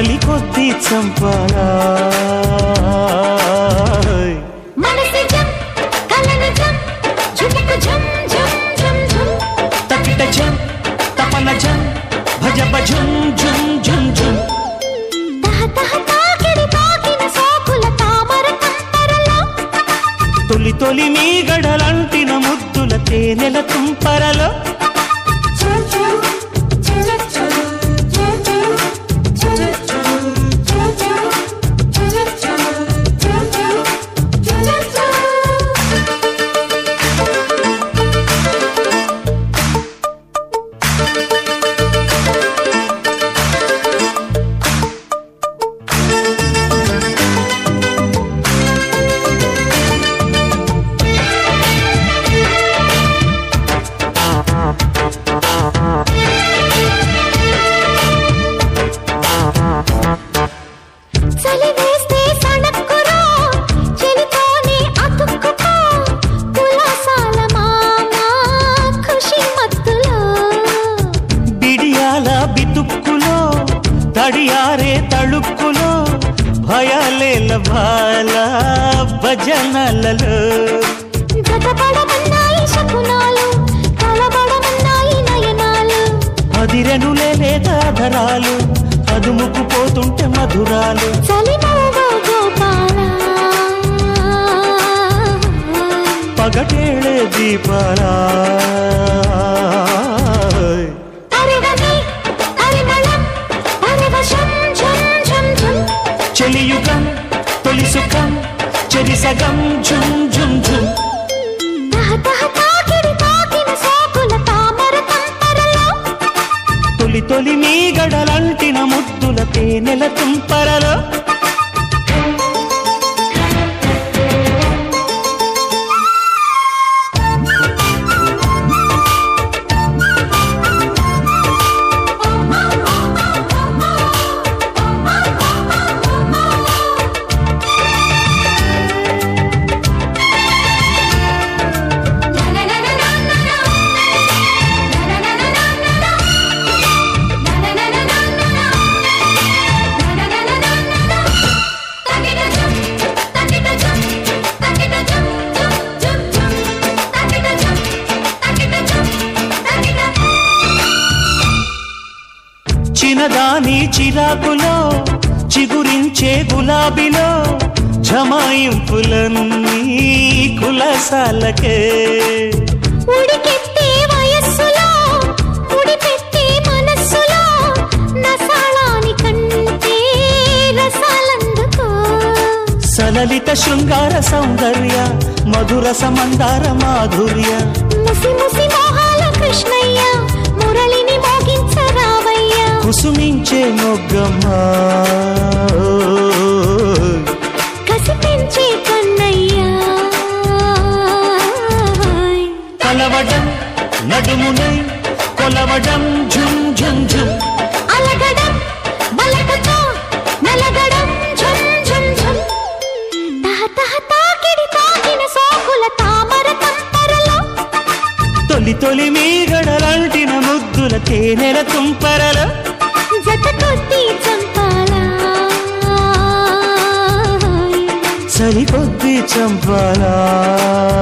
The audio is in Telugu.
చలి కొద్ది చంపాలా మనసు జం కలన జం ఝుమకు ఝం ఝం ఝం ఝం తకిట జం తపన జం భజ భజం జుం జుం జుం తహ తహ తాకిడి తాకిన సోకుల తామర తంపరలో తొలి తొలి మీ గడలంటిన ముద్దుల తేనెల తుంపరలో చలి వేస్తే సణక్కురా చెలితోనే అతుక్కుపో కులాసాల మామ ఖుషి మత్తులో బిడియాల బితుక్కులో తడియారే తళుక్కులో భయాలేల భాల భజనలలో జతపడమన్నాయి శకునాలు కలబడమన్నాయి నయనాలు అదిరెనులే లేదాధరాలు అదుముకు పోతుంటే మధురాలు చలి నవ్వు గోపాల పగటేళే దీపాలా అరివని పరిమళం పరివశం ఝం ఝం ఝం చెలియుగం తొలి సుఖం చెరిసగం ఝుం ఝుం ఝుం తహ తహ తాకిడి తాకిన సోకుల తామర తంపరలో తొలి తొలి మీ గడలంటిన ముద్దుల తేనెల తుంపరలో చిన్నదాని చిరాకులో చిగురించే గులాబీలో జమాయింపులన్నీ కులసాలకే ఉడికెత్తే వయస్సులో ఉడిపెట్టే మనస్సులో నసాళాని కంటే రసాలందుకో సలలిత శృంగార సౌందర్య మధుర సమందార మాధుర్య ముసి ముసి మోహాల కృష్ణయ్య మురళిని మోగించరావయ్య కుసుమించే మొగ్గమ్మ కసి పెంచే కన్నయ్య కలవడం నడుమునై కొలవడం ఝుం ఝుం ఝుం అలగడం బలకతో నలగడం ఝం ఝం ఝం తహ తహ తాకిడి తాకిన సోకుల తామర తంపరలో తొలి తొలి మీ గడలంటిన ముద్దుల తేనెల తుంపరలో జత కొట్టి చంపాలా సరికొద్ది చంపాలా